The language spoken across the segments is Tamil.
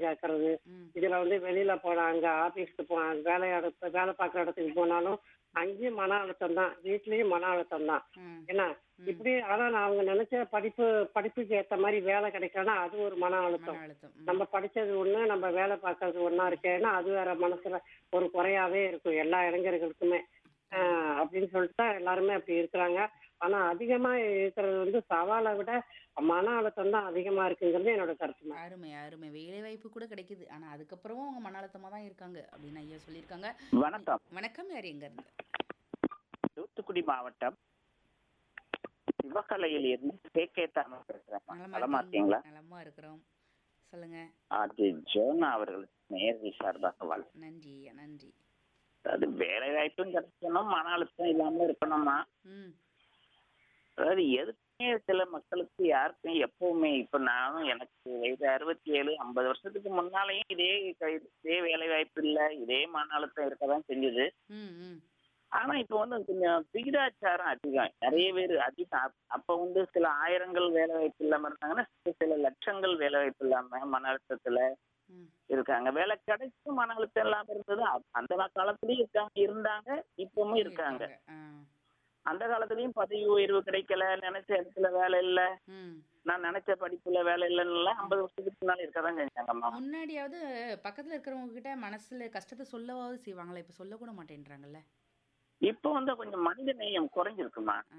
கேட்கறது ம் இதுல வந்து வெளியில போனா அங்க ஆபீஸ்க்கு போ வேலை இடத்து வேலை பார்க்குற இடத்துக்கு போனாலும் அங்கேயும் மன அழுத்தம் தான் வீட்லயும் மன அழுத்தம் தான் ம் என்ன இப்படி ஆனா நான் அவங்க நினைச்ச படிப்பு படிப்புக்கு ஏத்த மாதிரி வேலை கிடைக்கலன்னா அது ஒரு மன அழுத்தம் மன அழுத்தம் ம். நம்ம படிச்சது ஒண்ணு நம்ம வேலை பார்க்கறது ஒண்ணா இருக்கேன்னா அது வேற மனசுல ஒரு குறையாவே இருக்கும் எல்லா இளைஞர்களுக்குமே ஆஹ் அப்படின்னு சொல்லிட்டு தான் எல்லாருமே அப்படி இருக்கிறாங்க ஆனா அதிகமா இருக்கிறது வந்து சவாலை விட மன அழுத்தம் தான் அதிகமா இருக்குங்கிறது என்னோட கருத்து அருமை அருமை வேலை வாய்ப்பு கூட கிடைக்குது ஆனா அதுக்கப்புறமும் அவங்க மன அழுத்தமா தான் இருக்காங்க அப்படின்னு ஐயா சொல்லியிருக்காங்க வணக்கம் வணக்கம் யார் எங்க இருந்து தூத்துக்குடி மாவட்டம் சிவகலையில் இருந்து கே கே தாமஸ் பேசுறேன் நலமா நலமா இருக்கீங்களா இருக்கீங்களா நலமா இருக்கிறோம் சொல்லுங்க அது ஜோனா அவர்கள் நேர்கள் சார்பாக வாழ் நன்றி ஐயா நன்றி அதாவது வேலை வாய்ப்பும் கிடைக்கணும் மன அழுத்தம் இல்லாம இருக்கணும்னா ம் அதாவது எதுக்குமே சில மக்களுக்கு யாருக்கும் எப்பவுமே இப்ப நானும் எனக்கு வயது அறுபத்தி ஏழு ஐம்பது வருஷத்துக்கு முன்னாலேயும் இதே க- இதே வேலை வாய்ப்பு இல்ல இதே மன அழுத்தம் இருக்கதான் செஞ்சது ம் ம் ஆனா இப்ப வந்து கொஞ்சம் விகிதாச்சாரம் அதிகம் நிறைய பேர் அதிகம் அப்- அப்ப வந்து சில ஆயிரங்கள் வேலை வாய்ப்பு இல்லாம இருந்தாங்கன்னா சில- சில லட்சங்கள் வேலை வாய்ப்பு இல்லாம மன அழுத்தத்துல ம் இருக்காங்க வேலை கிடைச்சும் மன அழுத்தம் இல்லாம இருந்தது அப்- அந்த காலத்துலயும் இருக்காங்க இருந்தாங்க இப்பவும் இருக்காங்க ஆ அந்த காலத்துலயும் பதவி உயர்வு கிடைக்கல நினைச்ச இடத்துல வேலை இல்ல ம் நான் நினைச்ச படிப்புல வேலை இல்லைன்னு ஐம்பது வருஷத்துக்கு முன்னால இருக்கதான் செஞ்சாங்கம்மா முன்னாடியாவது பக்கத்துல இருக்கிறவங்க கிட்ட மனசுல கஷ்டத்தை சொல்லவாவது செய்வாங்களா இப்ப சொல்ல கூட மாட்டேன்றாங்கல்ல இப்போ வந்து கொஞ்சம் மனித நேயம் குறைஞ்சிருக்குமா ஆ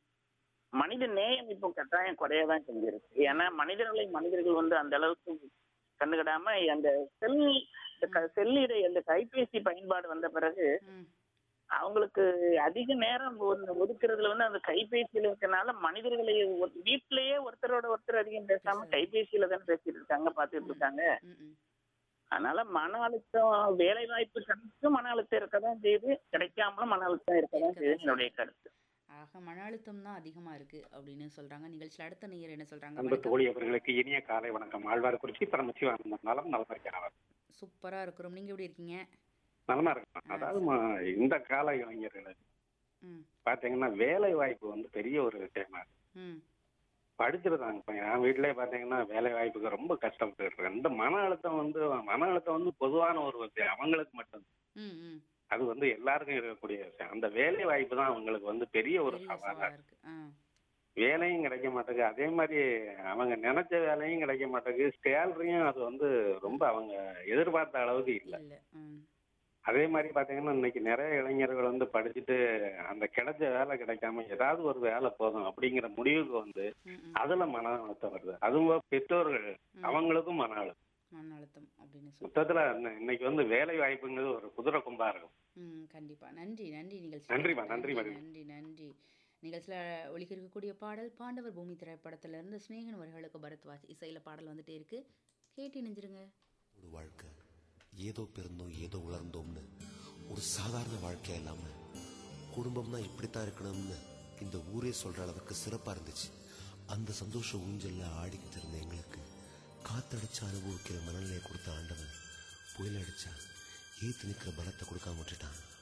மனித நேயம் இப்போ கட்டாயம் குறையதான் செஞ்சிருக்கு ஏன்னா மனிதர்களை மனிதர்கள் வந்து அந்த அளவுக்கு கண்டுக்கிடாம அந்த செல் இந்த க- செல்லிட அந்த கைபேசி பயன்பாடு வந்த பிறகு ம் அவங்களுக்கு அதிக நேரம் ஒது- ஒதுக்குறதுல வந்து அந்த கைபேசியில இருக்கனால மனிதர்களை ஒரு- வீட்டிலேயே ஒருத்தரோட ஒருத்தர் அதிகம் பேசாம கைபேசியில தானே பேசிட்டு இருக்காங்க பார்த்துட்டு இருக்காங்க ம் ம் அதனால மன அழுத்தம் வேலை வாய்ப்பு கிடைச்சும் மன அழுத்தம் இருக்கதான் செய்யுது கிடைக்காமலும் மன அழுத்தம் இருக்கதான் செய்யுது என்னுடைய கருத்து ஆக மன அழுத்தம் தான் அதிகமா இருக்கு அப்படின்னு சொல்றாங்க நிகழ்ச்சியில் அடுத்த நேயர் என்ன சொல்றாங்க அன்பு வணக்கம். தோழி அவர்களுக்கு இனிய காலை வணக்கம் ஆழ்வார்குறிச்சி பரமசிவானந்தம் நலம் நலமா இருக்கிறார் சூப்பரா இருக்கிறோம் நீங்க எப்படி இருக்கீங்க நலமா இருக்கணும் அதாவது ம- இந்த கால இளைஞர்களுக்கு ம் பாத்தீங்கன்னா வேலை வாய்ப்பு வந்து பெரிய ஒரு விஷயமா இருக்கு ம் படிச்சிருக்காங்க இப்ப என் வீட்டிலேயே பாத்தீங்கன்னா வேலை வாய்ப்புக்கு ரொம்ப கஷ்டப்பட்டு இருக்கேன் இந்த மன அழுத்தம் வந்து மன அழுத்தம் வந்து பொதுவான ஒரு விஷயம் அவங்களுக்கு மட்டும் ம் ம் அது வந்து எல்லாருக்கும் இருக்கக்கூடிய விஷயம் அந்த வேலை வாய்ப்பு தான் அவங்களுக்கு வந்து பெரிய ஒரு பெரிய சவாலா சவாலா இருக்கு இருக்கு ஆ வேலையும் கிடைக்க மாட்டேங்குது அதே மாதிரி அவங்க நினைச்ச வேலையும் கிடைக்க மாட்டேங்குது சேலரியும் அது வந்து ரொம்ப அவங்க எதிர்பார்த்த அளவுக்கு இல்லை இல்ல ம் அதே மாதிரி பாத்தீங்கன்னா இன்னைக்கு நிறைய இளைஞர்கள் வந்து படிச்சுட்டு அந்த கிடைச்ச வேலை கிடைக்காம ஏதாவது ஒரு வேலை போதும் அப்படிங்கிற முடிவுக்கு வந்து ம் ம் அதுல மன அழுத்தம் வருது அதுவும் பெற்றோர்கள் அவங்களுக்கும் மன அழுத்தம் மன அழுத்தம் அப்படின்னு சொல்லி மொத்தத்துல இன்ன- இன்னைக்கு வந்து வேலை வாய்ப்புங்கிறது ஒரு குதிரை கும்பா இருக்கும் ம் கண்டிப்பா நன்றி நன்றி நிகழ்ச்சி நன்றிம்மா, நன்றி, மதி. நன்றி நன்றி நிகழ்ச்சியில் ஒலிக்க இருக்கக்கூடிய பாடல் பாண்டவர் பூமி திரைப்படத்துல இருந்து ஸ்நேகன் அவர்களுக்கு பரத்வாஜ் இசையில பாடல் வந்துட்டே இருக்கு கேட்டு இணைஞ்சிருங்க ஒரு வாழ்க்கை ஏதோ பிறந்தோம் ஏதோ உலர்ந்தோம்னு ஒரு சாதாரண வாழ்க்கையா இல்லாம குடும்பம்னா இப்படித்தான் இருக்கணும்னு இந்த ஊரே சொல்ற அளவுக்கு சிறப்பா இருந்துச்சு அந்த சந்தோஷ ஊஞ்சல்ல ஆடிக்கிட்டு இருந்த எங்களுக்கு காத்தடிச்சு அனுபவிக்கிற மனநிலையை கொடுத்த ஆண்டவன் புயல் அடிச்சா ஏத்து நிக்கிற பலத்தை கொடுக்காம விட்டுட்டான்